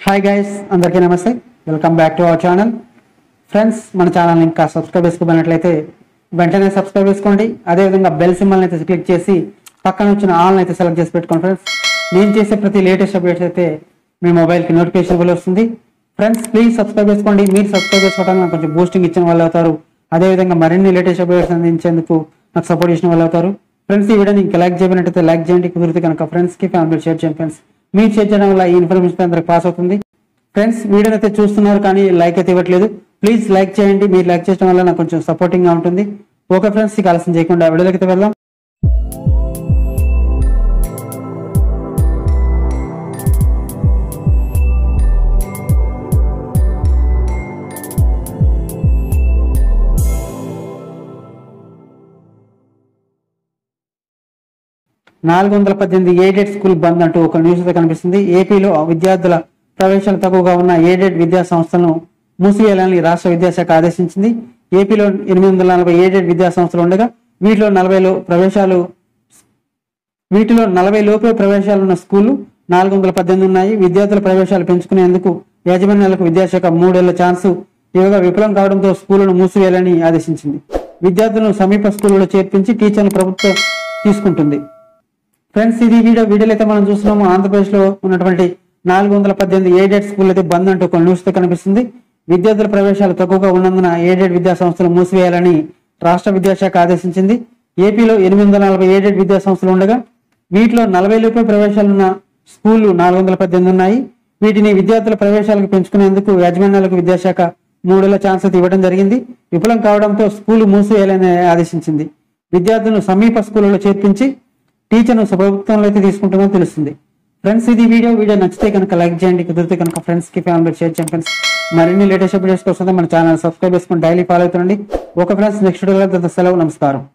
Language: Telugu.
హాయ్ గైస్ అందరికీ నమస్తే welcome back to our channel friends మన ఛానల్ ఇంకా సబ్స్క్రైబ్ చేసుకోబోయినట్లయితే వెంటనే సబ్స్క్రైబ్ చేసుకోండి అదేవిధంగా బెల్ సింబల్ని అయితే క్లిక్ చేసి పక్కన వచ్చిన ఆల్ అయితే సెలెక్ట్ చేసి పెట్టుకోండి ఫ్రెండ్స్ నేను చేసే ప్రతి లేటెస్ట్ అప్డేట్స్ అయితే మీ మొబైల్కి నోటిఫికేషన్ కూడా వస్తుంది ఫ్రెండ్స్ ప్లీజ్ సబ్స్క్రైబ్ చేసుకోండి మీరు సబ్స్క్రైబ్ చేసుకోవడం నాకు కొంచెం బూస్టింగ్ ఇచ్చిన వాళ్ళు అవుతారు అదేవిధంగా మరిన్ని లేటెస్ట్ అప్డేట్స్ అందించేందుకు నాకు సపోర్ట్ చేసిన వాళ్ళు అవుతారు ఫ్రెండ్స్ ఈ వీడియోని ఇంకా లైక్ చేయబడినట్టయితే లైక్ చేయండి కుదిరితే కనుక ఫ్రెండ్స్కి ఫ్యామిలీ షేర్ చేయండి ఫ్రెండ్స్ మీరు షేర్ చేయడం వల్ల ఈ ఇన్ఫర్మేషన్ అందరికి పాస్ అవుతుంది ఫ్రెండ్స్ వీడియోని అయితే చూస్తున్నారు కానీ లైక్ అయితే ఇవ్వట్లేదు ప్లీజ్ లైక్ చేయండి మీరు లైక్ చేయడం వల్ల నాకు కొంచెం సపోర్టింగ్ గా ఉంటుంది ఓకే ఫ్రెండ్స్ ఇక ఆలస్యం చేయకుండా వీడియోలోకి అయితే వెళ్దాం నాలుగు వందల పద్దెనిమిది ఎయిడెడ్ స్కూల్ బంద్ అంటూ ఒక న్యూస్ అయితే కనిపిస్తుంది ఏపీలో విద్యార్థుల ప్రవేశాలు తక్కువగా ఉన్న ఎయిడెడ్ విద్యా సంస్థలను మూసివేయాలని రాష్ట్ర విద్యాశాఖ ఆదేశించింది ఏపీలో ఎనిమిది వందల నలభై ఎయిడెడ్ విద్యా సంస్థలు ఉండగా వీటిలో నలభైలో ప్రవేశాలు వీటిలో నలభై లోపే ప్రవేశాలు ఉన్న స్కూళ్లు నాలుగు వందల పద్దెనిమిది ఉన్నాయి విద్యార్థుల ప్రవేశాలు పెంచుకునేందుకు యాజమాన్యాలకు విద్యాశాఖ మూడేళ్ల ఛాన్సు ఇవ్వగా విఫలం కావడంతో స్కూళ్లను మూసివేయాలని ఆదేశించింది విద్యార్థులను సమీప స్కూళ్లలో చేర్పించి టీచర్లు ప్రభుత్వం తీసుకుంటుంది ఫ్రెండ్స్ ఇది వీడియో వీడియోలో అయితే మనం చూస్తున్నాము ఆంధ్రప్రదేశ్ లో ఉన్నటువంటి నాలుగు వందల పద్దెనిమిది ఎయిడెడ్ స్కూల్ అయితే బంద్ అంటూ ఒక న్యూస్ తో కనిపిస్తుంది విద్యార్థుల ప్రవేశాలు తక్కువగా ఉన్నందున ఎయిడెడ్ విద్యా సంస్థలు మూసివేయాలని రాష్ట్ర విద్యాశాఖ ఆదేశించింది ఏపీలో ఎనిమిది వందల నలభై ఎయిడెడ్ విద్యా సంస్థలు ఉండగా వీటిలో నలభై లోపే ప్రవేశాలున్న స్కూళ్లు నాలుగు వందల పద్దెనిమిది ఉన్నాయి వీటిని విద్యార్థుల ప్రవేశాలకు పెంచుకునేందుకు యాజమాన్యాలకు విద్యాశాఖ మూడేళ్ల ఛాన్స్ అయితే ఇవ్వడం జరిగింది విఫలం కావడంతో స్కూలు మూసివేయాలని ఆదేశించింది విద్యార్థులను సమీప స్కూళ్లలో చేర్పించి టీచర్ను ప్రభుత్వంలో అయితే తీసుకుంటుందని తెలుస్తుంది ఫ్రెండ్స్ ఇది వీడియో వీడియో నచ్చితే కనుక లైక్ చేయండి కుదిరితే కనుక ఫ్రెండ్స్ కి ఫ్యామిలీ షేర్ చేయండి ఫ్రెండ్స్ మరిన్ని లేటెస్ట్ అప్డేట్స్ కోసం మన ఛానల్ సబ్స్క్రైబ్ చేసుకుని డైలీ ఫాలో అవుతుండండి ఓకే ఫ్రెండ్స్ నెక్స్ట్ వీడియో సెలవు నమస్కారం